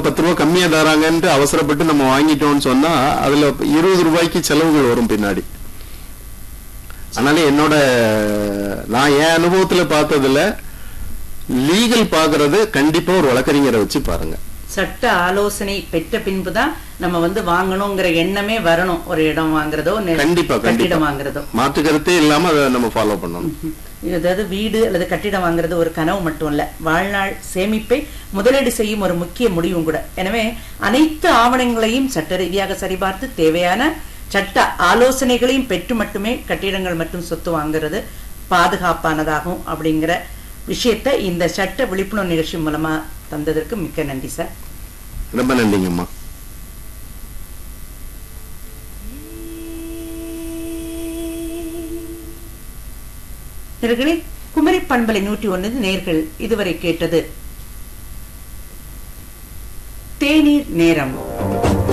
பத்து ரூபா கம்மியா தராங்கன்ட்டு அவசரப்பட்டு நம்ம வாங்கிட்டோம்னு சொன்னா அதுல இருபது ரூபாய்க்கு செலவுகள் வரும் பின்னாடி அதனால என்னோட நான் என் அனுபவத்துல பார்த்ததுல லீகல் பாக்குறது கண்டிப்பா ஒரு வழக்கறிஞரை வச்சு பாருங்க சட்ட ஆலோசனை பெற்ற பின்புதான் நம்ம வந்து வாங்கணுங்கிற எண்ணமே வரணும் ஒரு இடம் வாங்குறதோ நெ- கண்டிப்பா கட்டிடம் கண்டிப்பா வாங்குறதோ மாற்று கருத்தே இல்லாம அதை நம்ம ஃபாலோ பண்ணணும் அதாவது வீடு அல்லது கட்டிடம் வாங்குறது ஒரு கனவு மட்டும் இல்ல வாழ்நாள் சேமிப்பை முதலீடு செய்யும் ஒரு முக்கிய முடிவும் கூட எனவே அனைத்து ஆவணங்களையும் சட்ட ரீதியாக சரிபார்த்து தேவையான சட்ட ஆலோசனைகளையும் பெற்று மட்டுமே கட்டிடங்கள் மற்றும் சொத்து வாங்குறது பாதுகாப்பானதாகும் அப்படிங்கிற விஷயத்தை இந்த சட்ட விழிப்புணர்வு நிகழ்ச்சி மூலமா தந்ததற்கு மிக்க நன்றி சார் ரொம்ப நன்றிங்கம்மா நேர்களே குமரி பண்பலை நூற்றி ஒன்று நேர்கள் இதுவரை கேட்டது தேநீர் நேரம்